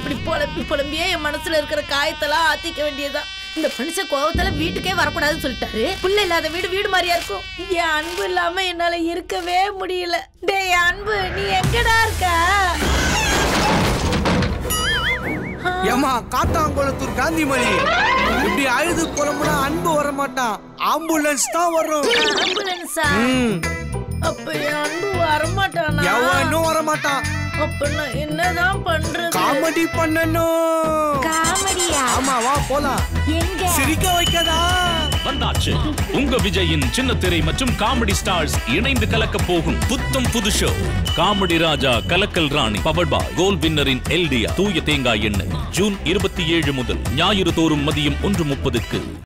இப்படி புலம்பி புலம்பியே என் மனசுல இருக்கிற காயத்தெல்லாம் ஆத்திக்க வேண்டியதுதான் இந்த மனுஷன் கோவத்துல வீட்டுக்கே வரக்கூடாதுன்னு சொல்லிட்டாரு புள்ள இல்லாத வீடு வீடு மாதிரியா இருக்கும் என் அன்பு இல்லாம என்னால இருக்கவே முடியல டேய் அன்பு நீ எங்கடா இருக்க ஏமா காத்தாங்குளத்தூர் காந்திமணி இப்படி அழுது புலம்புனா அன்பு வர மாட்டான் ஆம்புலன்ஸ் தான் வரும் ஆம்புலன்ஸா ம், அப்ப என் அன்பு வரமாட்டானா எவனும் வர மாட்டான் அப்ப நான் என்னதான் பண்றது காமெடி பண்ணணும் காமெடியா ஆமா வா போலாம் எங்க சிரிக்க வைக்கதா வந்தாச்சு உங்க விஜயின் சின்னத்திரை மற்றும் காமெடி ஸ்டார்ஸ் இணைந்து கலக்க போகும் புத்தம் புது ஷோ காமெடி ராஜா கலக்கல் ராணி பவர் பாய் கோல் வின்னரின் எல்டியா தூய தேங்காய் எண்ணெய் ஜூன் இருபத்தி ஏழு முதல் ஞாயிறு தோறும் மதியம் ஒன்று முப்பதுக்கு